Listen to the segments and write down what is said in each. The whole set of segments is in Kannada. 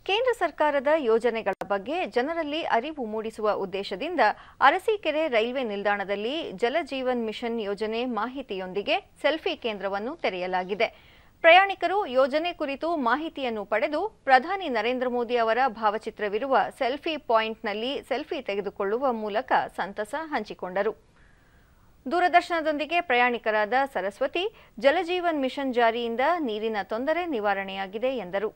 ಕೇಂದ್ರ ಸರ್ಕಾರದ ಯೋಜನೆಗಳ ಬಗ್ಗೆ ಜನರಲ್ಲಿ ಅರಿವು ಮೂಡಿಸುವ ಉದ್ದೇಶದಿಂದ ಅರಸೀಕೆರೆ ರೈಲ್ವೆ ನಿಲ್ದಾಣದಲ್ಲಿ ಜಲಜೀವನ್ ಮಿಷನ್ ಯೋಜನೆ ಮಾಹಿತಿಯೊಂದಿಗೆ ಸೆಲ್ಫಿ ಕೇಂದ್ರವನ್ನು ತೆರೆಯಲಾಗಿದೆ ಪ್ರಯಾಣಿಕರು ಯೋಜನೆ ಕುರಿತು ಮಾಹಿತಿಯನ್ನು ಪಡೆದು ಪ್ರಧಾನಿ ನರೇಂದ್ರ ಮೋದಿ ಅವರ ಭಾವಚಿತ್ರವಿರುವ ಸೆಲ್ಫಿ ಪಾಯಿಂಟ್ನಲ್ಲಿ ಸೆಲ್ಫಿ ತೆಗೆದುಕೊಳ್ಳುವ ಮೂಲಕ ಸಂತಸ ಹಂಚಿಕೊಂಡರು ದೂರದರ್ಶನದೊಂದಿಗೆ ಪ್ರಯಾಣಿಕರಾದ ಸರಸ್ವತಿ ಜಲಜೀವನ್ ಮಿಷನ್ ಜಾರಿಯಿಂದ ನೀರಿನ ತೊಂದರೆ ನಿವಾರಣೆಯಾಗಿದೆ ಎಂದರು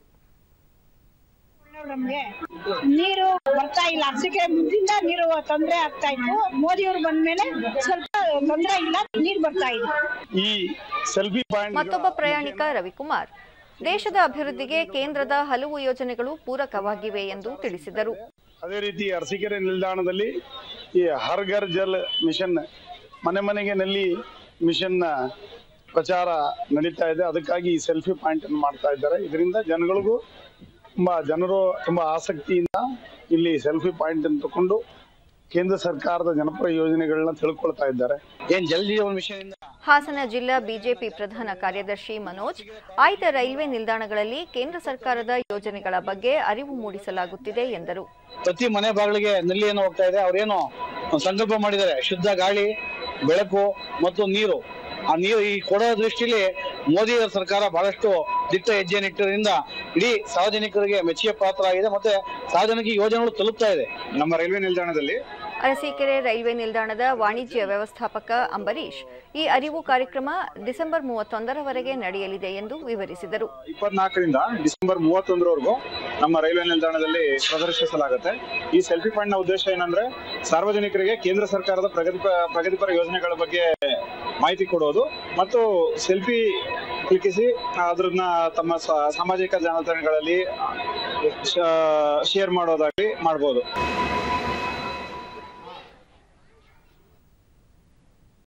ನಮ್ಗೆ ನೀರು ಬರ್ತಾ ಇಲ್ಲ ಅರಸಿಕೆ ಮುಂದಿಂದ ನೀರು ತೊಂದರೆ ಆಗ್ತಾ ಇತ್ತು ಮೋದಿಯವರು ಬಂದ್ಮೇಲೆ ಸ್ವಲ್ಪ ತೊಂದರೆ ಇಲ್ಲ ನೀರು ಬರ್ತಾ ಇದೆ ಈ ಸೆಲ್ಫಿ ಪಾಯಿಂಟ್ ಮತ್ತೊಬ್ಬ ಪ್ರಯಾಣಿಕ ರವಿಕುಮಾರ್ ದೇಶದ ಅಭಿವೃದ್ಧಿಗೆ ಕೇಂದ್ರದ ಹಲವು ಯೋಜನೆಗಳು ಪೂರಕವಾಗಿವೆ ಎಂದು ತಿಳಿಸಿದರು ಅದೇ ರೀತಿ ಅರಸೀಕೆರೆ ನಿಲ್ದಾಣದಲ್ಲಿ ಈ ಹರ್ ಘರ್ ಜಲ್ ಮಿಷನ್ ಮನೆ ಮನೆಗೆ ನಲ್ಲಿ ಮಿಷನ್ ಪ್ರಚಾರ ನಡೀತಾ ಇದೆ ಅದಕ್ಕಾಗಿ ಈ ಸೆಲ್ಫಿ ಪಾಯಿಂಟ್ ಅನ್ನು ಮಾಡ್ತಾ ಇದ್ದಾರೆ ಇದರಿಂದ ಜನಗಳಿಗೂ ತುಂಬಾ ಜನರು ತುಂಬಾ ಆಸಕ್ತಿಯಿಂದ ಇಲ್ಲಿ ಸೆಲ್ಫಿ ಪಾಯಿಂಟ್ ಅನ್ನು ತಕೊಂಡು ಕೇಂದ್ರ ಸರ್ಕಾರದ ಜನಪರ ಯೋಜನೆಗಳನ್ನ ತಿಳ್ಕೊಳ್ತಾ ಇದ್ದಾರೆ ಏನ್ ಜಲ್ ಜೀವನ್ ಮಿಷನ್ ಇಂದ ಹಾಸನ ಜಿಲ್ಲಾ ಬಿಜೆಪಿ ಪ್ರಧಾನ ಕಾರ್ಯದರ್ಶಿ ಮನೋಜ್ ಆಯ್ದ ರೈಲ್ವೆ ನಿಲ್ದಾಣಗಳಲ್ಲಿ ಕೇಂದ್ರ ಸರ್ಕಾರದ ಯೋಜನೆಗಳ ಬಗ್ಗೆ ಅರಿವು ಮೂಡಿಸಲಾಗುತ್ತಿದೆ ಎಂದರು ಪ್ರತಿ ಮನೆ ಬಾಗಿಲಿಗೆ ನಲ್ಲಿಯನ್ನು ಹೋಗ್ತಾ ಇದೆ ಅವ್ರೇನು ಒಂದ್ ಸಂಕಲ್ಪ ಮಾಡಿದ್ದಾರೆ ಶುದ್ಧ ಗಾಳಿ ಬೆಳಕು ಮತ್ತು ನೀರು ಆ ನೀರು ಈ ಕೊಡೋ ದೃಷ್ಟಿಲಿ ಮೋದಿ ಅವರ ಸರ್ಕಾರ ಬಹಳಷ್ಟು ದಿಟ್ಟ ಹೆಜ್ಜೆಯನ್ನು ಇಟ್ಟಿರೋದ್ರಿಂದ ಇಡೀ ಸಾರ್ವಜನಿಕರಿಗೆ ಮೆಚ್ಚುಗೆ ಪಾತ್ರ ಆಗಿದೆ ಮತ್ತೆ ಸಾರ್ವಜನಿಕ ಯೋಜನೆಗಳು ತಲುಪ್ತಾ ಇದೆ ನಮ್ಮ ರೈಲ್ವೆ ನಿಲ್ದಾಣದಲ್ಲಿ ಅರಸೀಕೆರೆ ರೈಲ್ವೆ ನಿಲ್ದಾಣದ ವಾಣಿಜ್ಯ ವ್ಯವಸ್ಥಾಪಕ ಅಂಬರೀಶ್ ಈ ಅರಿವು ಕಾರ್ಯಕ್ರಮ ಡಿಸೆಂಬರ್ ಮೂವತ್ತೊಂದರವರೆಗೆ ನಡೆಯಲಿದೆ ಎಂದು ವಿವರಿಸಿದರು ಇಪ್ಪತ್ನಾಲ್ಕರಿಂದ ಡಿಸೆಂಬರ್ ಮೂವತ್ತೊಂದರವರೆಗೂ ನಮ್ಮ ರೈಲ್ವೆ ನಿಲ್ದಾಣದಲ್ಲಿ ಪ್ರದರ್ಶಿಸಲಾಗುತ್ತೆ ಈ ಸೆಲ್ಫಿ ಪಾಯಿಂಟ್ ನ ಉದ್ದೇಶ ಏನಂದ್ರೆ ಸಾರ್ವಜನಿಕರಿಗೆ ಕೇಂದ್ರ ಸರ್ಕಾರದ ಪ್ರಗತಿಪ ಪ್ರಗತಿಪರ ಯೋಜನೆಗಳ ಬಗ್ಗೆ ಮಾಹಿತಿ ಕೊಡೋದು ಮತ್ತು ಸೆಲ್ಫಿ ಕ್ಲಿಕ್ಕಿಸಿ ಅದನ್ನ ತಮ್ಮ ಸ- ಸಾಮಾಜಿಕ ಜಾಲತಾಣಗಳಲ್ಲಿ ಶೇರ್ ಮಾಡೋದಾಗ್ಲಿ ಮಾಡ್ಬೋದು